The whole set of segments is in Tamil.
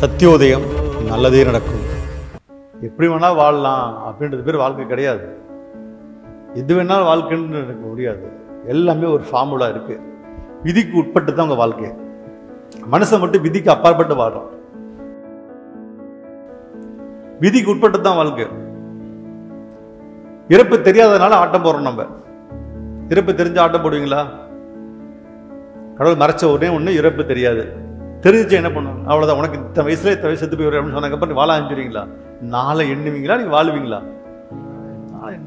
சத்தியோதயம் நல்லதே நடக்கும் எப்படி வேணா வாழலாம் அப்படின்றது பேர் வாழ்க்கை கிடையாது எது வேணாலும் வாழ்க்கைன்னு எனக்கு முடியாது எல்லாமே ஒரு ஃபார்முலா இருக்கு விதிக்கு உட்பட்டு தான் உங்க வாழ்க்கை மனுஷன் மட்டும் விதிக்கு அப்பாற்பட்டு வாழும் விதிக்கு உட்பட்டு தான் வாழ்க்கை இறப்பு தெரியாதனால ஆட்டம் போடுறோம் நம்ம இறப்பு தெரிஞ்சு ஆட்டம் போடுவீங்களா கடவுள் மறைச்ச உடனே ஒண்ணு இறப்பு தெரியாது தெரிஞ்சு என்ன பண்ணுவோம் அவ்வளவுதான் உனக்கு இத்தனை வயசுல இத்தனை வயசு செத்து போய் அப்படின்னு சொன்னதுக்கப்புறம் நீ வாழ ஆரம்பிச்சிருவீங்களா நாளை எண்ணுவீங்களா நீ வாழுவீங்களா நாளை எண்ணுவீங்க.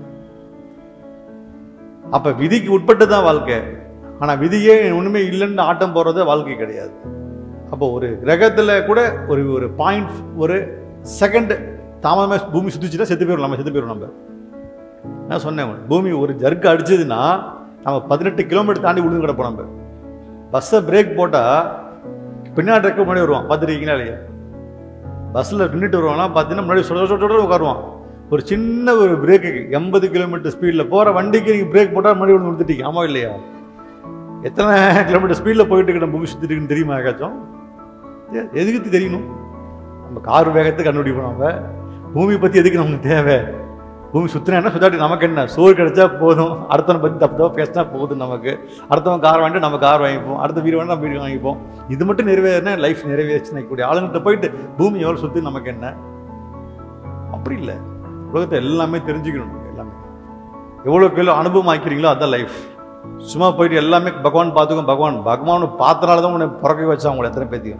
அப்ப விதிக்கு உட்பட்டு தான் வாழ்க்கை ஆனா விதியே ஒண்ணுமே இல்லைன்னு ஆட்டம் போறது வாழ்க்கை கிடையாது அப்போ ஒரு கிரகத்துல கூட ஒரு ஒரு பாயிண்ட் ஒரு செகண்ட் தாமதமா பூமி சுத்திச்சுன்னா செத்து போயிடும் நம்ம செத்து போயிடும் நம்ம நான் சொன்னேன் பூமி ஒரு ஜர்க்கு அடிச்சதுன்னா நம்ம பதினெட்டு கிலோமீட்டர் தாண்டி விழுந்து கிடப்போம் நம்ம பஸ்ஸை பிரேக் போட்டா பின்னாடி இருக்க முன்னாடி வருவான் பார்த்துருக்கீங்களா இல்லையா பஸ்ஸில் நின்றுட்டு வருவாங்கன்னா பார்த்தீங்கன்னா முன்னாடி சொட சொட சொட உட்காருவான் ஒரு சின்ன ஒரு பிரேக்குக்கு எண்பது கிலோமீட்டர் ஸ்பீடில் போகிற வண்டிக்கு நீங்கள் பிரேக் போட்டால் முன்னாடி ஒன்று விழுந்துட்டீங்க ஆமா இல்லையா எத்தனை கிலோமீட்டர் ஸ்பீடில் போயிட்டு இருக்க பூமி சுற்றிட்டு இருக்குன்னு தெரியுமா ஏகாச்சும் எ- எதுக்கு தெரியணும் நம்ம கார் வேகத்தை கண்டுபிடிப்போம் நம்ம பூமி பற்றி எதுக்கு நமக்கு தேவை பூமி சுத்தினா என்ன சுத்தாட்டி நமக்கு என்ன சோறு கிடைச்சா போதும் அடுத்தவனை பற்றி தப்பு தப்பா பேசினா போதும் நமக்கு அடுத்தவன் கார் வாங்கிட்டு நம்ம கார் வாங்கிப்போம் அடுத்த வீடு வேணா நம்ம வீடு வாங்கிப்போம் இது மட்டும் நிறைவேறினா லைஃப் நிறைவேறிச்சு நினைக்கக்கூடிய ஆளுங்கிட்ட போயிட்டு பூமி எவ்வளோ சுற்றி நமக்கு என்ன அப்படி இல்லை உலகத்தை எல்லாமே தெரிஞ்சுக்கணும் நீங்க எல்லாமே எவ்வளோக்கு எவ்வளோ அனுபவம் ஆக்கிறீங்களோ அதான் லைஃப் சும்மா போயிட்டு எல்லாமே பகவான் பார்த்துக்கோ பகவான் பகவான் பார்த்தனால தான் உன்னை பிறக்க வச்சா உங்களை எத்தனை பேத்தியும்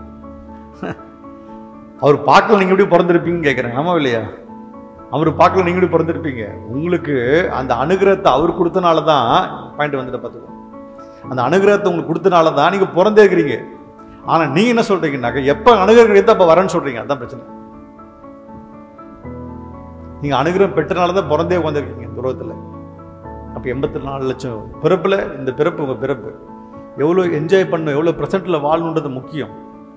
அவர் பார்க்கல நீங்கள் எப்படி பிறந்திருப்பீங்கன்னு கேட்குறேன் ஆமா இல்லையா அவர் பார்க்கல நீங்கள் எப்படி பிறந்திருப்பீங்க உங்களுக்கு அந்த அனுகிரகத்தை அவர் கொடுத்தனால தான் பாயிண்ட் வந்துட்டு பார்த்துக்கோ அந்த அனுகிரகத்தை உங்களுக்கு கொடுத்தனால தான் நீங்கள் பிறந்தே இருக்கிறீங்க ஆனால் நீங்கள் என்ன சொல்றீங்கன்னாக்க எப்போ அனுகிரகம் கிடைத்தா அப்போ வரேன்னு சொல்றீங்க அதான் பிரச்சனை நீங்கள் அனுகிரகம் பெற்றனால தான் பிறந்தே உட்காந்துருக்கீங்க துருவத்தில் அப்போ எண்பத்தி நாலு லட்சம் பிறப்பில் இந்த பிறப்பு உங்கள் பிறப்பு எவ்வளோ என்ஜாய் பண்ணணும் எவ்வளோ ப்ரெசென்ட்டில் வாழணுன்றது முக்கியம்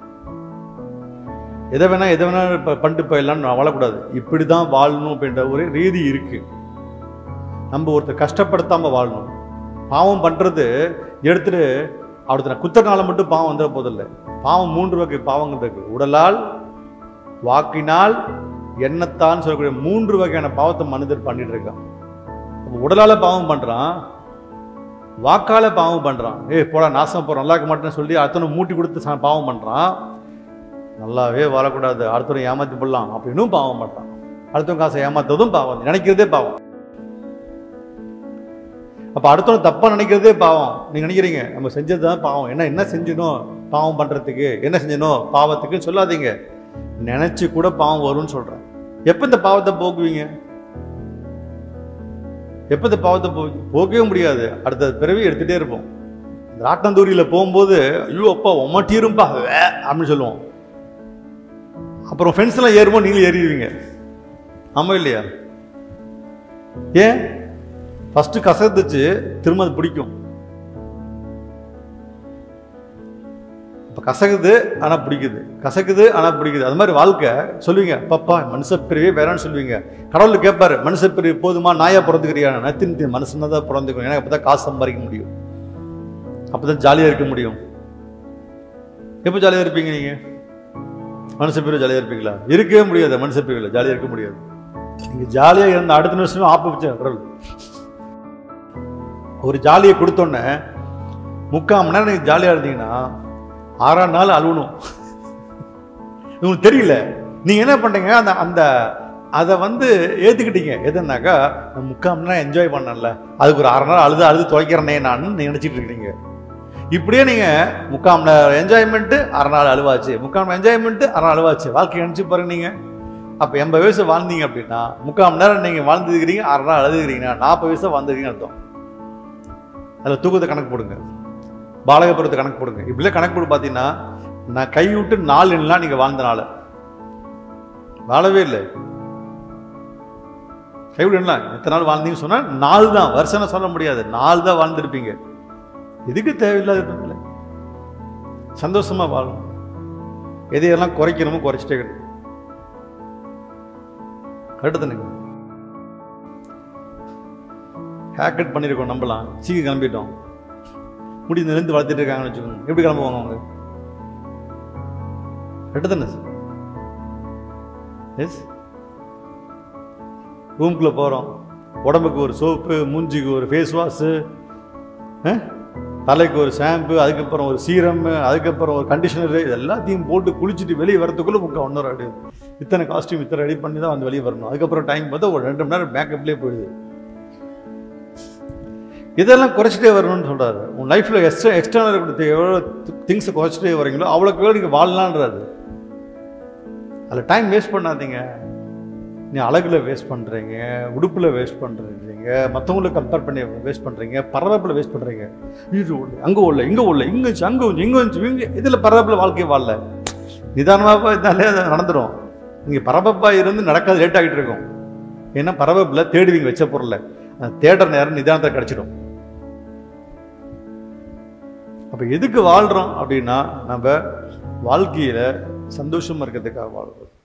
எதை வேணா எதை வேணா இப்போ பண்ணிட்டு போயிடலாம்னு நான் வாழக்கூடாது இப்படி தான் வாழணும் அப்படின்ற ஒரு ரீதி இருக்கு நம்ம ஒருத்தர் கஷ்டப்படுத்தாம வாழணும் பாவம் பண்றது எடுத்துட்டு ஒருத்தனை குத்தனால மட்டும் பாவம் வந்துட போதில்லை பாவம் மூன்று வகை பாவங்கள் இருக்கு உடலால் வாக்கினால் எண்ணத்தான் சொல்லக்கூடிய மூன்று வகையான பாவத்தை மனிதர் பண்ணிட்டு இருக்கான் அப்ப உடலால பாவம் பண்றான் வாக்கால பாவம் பண்றான் ஏய் போடா நாசம் போற நல்லா இருக்க மாட்டேன்னு சொல்லி அத்தனை மூட்டி கொடுத்து சா- பாவம் பண்றான் நல்லாவே வாழக்கூடாது அடுத்தவரை ஏமாத்தி போடலாம் அப்படின்னும் பாவம் பண்றான் அடுத்தவங்க காசை ஏமாத்துறதும் பாவம் நினைக்கிறதே பாவம் அப்ப அடுத்தவங்க தப்பா நினைக்கிறதே பாவம் நீங்க நினைக்கிறீங்க நம்ம செஞ்சது தான் பாவம் என்ன என்ன செஞ்சணும் பாவம் பண்றதுக்கு என்ன செஞ்சணும் பாவத்துக்குன்னு சொல்லாதீங்க நினைச்சு கூட பாவம் வரும்னு சொல்றேன் எப்ப இந்த பாவத்தை போக்குவீங்க எப்ப இந்த பாவத்தை போ போக்கவே முடியாது அடுத்த பிறவி எடுத்துட்டே இருப்போம் இந்த ராட்டந்தூரியில போகும்போது ஐயோ அப்பா ஒமட்டிரும்பா வே அப்படின்னு சொல்லுவோம் அப்புறம் ஃப்ரெண்ட்ஸ் எல்லாம் ஏறும்போது நீங்களும் ஏறிடுவீங்க ஆமா இல்லையா ஏன் ஃபர்ஸ்ட் கசந்துச்சு திரும்ப அது பிடிக்கும் இப்போ கசக்குது ஆனா பிடிக்குது கசக்குது ஆனா பிடிக்குது அது மாதிரி வாழ்க்கை சொல்லுவீங்க பாப்பா மனுஷ பிரிவே வேறான்னு சொல்லுவீங்க கடவுள் கேட்பாரு மனுஷ பிரிவு போதுமா நாயா பிறந்துக்கிறியா நத்தின் மனுஷனா தான் பிறந்துக்கணும் ஏன்னா அப்பதான் காசு சம்பாதிக்க முடியும் அப்பதான் ஜாலியா இருக்க முடியும் எப்போ ஜாலியா இருப்பீங்க நீங்க மனுஷ பிரிவு ஜாலியா இருப்பீங்களா இருக்கவே முடியாது மனுஷ பிரிவில் ஜாலியா இருக்க முடியாது நீங்க ஜாலியா இருந்த அடுத்த நிமிஷமே ஆப்பு வச்ச கடவுள் ஒரு ஜாலியை கொடுத்தோன்னே முக்கால் மணி நேரம் நீங்க ஜாலியா இருந்தீங்கன்னா ஆறாம் நாள் அழுவணும் உங்களுக்கு தெரியல நீங்க என்ன பண்றீங்க அந்த அந்த அதை வந்து ஏத்துக்கிட்டீங்க எதுனாக்கா நான் முக்கால் மணி நேரம் என்ஜாய் பண்ணல அதுக்கு ஒரு அரை நாள் அழுது அழுது துவைக்கிறனே நான் நினைச்சிட்டு இருக்கிறீங்க இப்படியே நீங்க முக்கால் மணி நேரம் என்ஜாய்மெண்ட் அரை நாள் அழுவாச்சு முக்கால் மணி என்ஜாய்மெண்ட் அரை நாள் அழுவாச்சு வாழ்க்கை நினைச்சு பாருங்க நீங்க அப்ப எண்பது வயசு வாழ்ந்தீங்க அப்படின்னா முக்கால் மணி நேரம் நீங்க வாழ்ந்துருக்கிறீங்க அரை நாள் அழுதுகிறீங்கன்னா நாற்பது வயசு வாழ்ந்துருக்கீங்கன்னு அர்த்தம் அதில் தூக்கத்தை கணக்கு போடுங்க பாலகபுரத்தை கணக்கு போடுங்க இப்படிலாம் கணக்கு போட்டு பார்த்தீங்கன்னா நான் கை விட்டு நாள் எண்ணலாம் நீங்க வாழ்ந்த நாள் வாழவே இல்லை கை விட்டு எண்ணலாம் எத்தனை நாள் வாழ்ந்தீங்கன்னு சொன்னா நாள் தான் வருஷம் சொல்ல முடியாது நாள் தான் வாழ்ந்திருப்பீங்க எதுக்கு தேவையில்லாத இடத்துல சந்தோஷமா வாழணும் எதையெல்லாம் குறைக்கணுமோ குறைச்சிட்டே கிடையாது கரெக்டு தானே ஹேர் கட் பண்ணியிருக்கோம் நம்பலாம் சீக்கிரம் கிளம்பிட்டோம் முடி நிறுந்து வளர்த்துட்டு இருக்காங்கன்னு வச்சுக்கோங்க எப்படி கிளம்புவாங்க அவங்க கரெக்டு தானே எஸ் ரூம்குள்ளே போகிறோம் உடம்புக்கு ஒரு சோப்பு மூஞ்சிக்கு ஒரு ஃபேஸ் வாஷு தலைக்கு ஒரு ஷாம்பு அதுக்கப்புறம் ஒரு சீரம் அதுக்கப்புறம் ஒரு கண்டிஷனரு இது எல்லாத்தையும் போட்டு குளிச்சுட்டு வெளியே வரதுக்குள்ளே முக்கா ஒன்றரை அடி இத்தனை காஸ்டியூம் இத்தனை ரெடி பண்ணி தான் வந்து வெளியே வரணும் அதுக்கப்புறம் டைம் பார்த்தா ஒரு ரெண்டு மணி நேரம் மேக்கப்லேயே போயிடுது இதெல்லாம் குறைச்சிட்டே வரணும்னு சொல்றாரு உன் லைஃப்பில் எக்ஸ்ட்ரா எக்ஸ்டர்னல் இருக்கிற எவ்வளோ திங்ஸை குறைச்சிட்டே வரீங்களோ அவ்வளோக்கு எவ்வளோ நீங்கள் வாழலான்றாரு அதில் டைம் வேஸ்ட் பண்ணாதீங்க நீ அழகில் வேஸ்ட் பண்ணுறீங்க உடுப்பில் வேஸ்ட் பண்ணுறீங்க மற்றவங்களை கம்பேர் பண்ணி வேஸ்ட் பண்ணுறீங்க பரவாப்பில் வேஸ்ட் பண்ணுறீங்க இது ஒன்று அங்கே உள்ள இங்கே உள்ள இங்கே வச்சு அங்கே வந்து இங்கே வந்து இங்கே இதில் பரவாப்பில் வாழ்க்கையை வாழல நிதானமாக இருந்தாலே அது நடந்துடும் நீங்கள் பரபரப்பாக இருந்து நடக்காது லேட் ஆகிட்டு இருக்கும் ஏன்னா பரபரப்பில் தேடுவீங்க வச்ச பொருளை அந்த தேடுற நேரம் நிதானத்தை கிடச்சிடும் அப்போ எதுக்கு வாழ்கிறோம் அப்படின்னா நம்ம வாழ்க்கையில் சந்தோஷமாக இருக்கிறதுக்காக வாழ்றோம்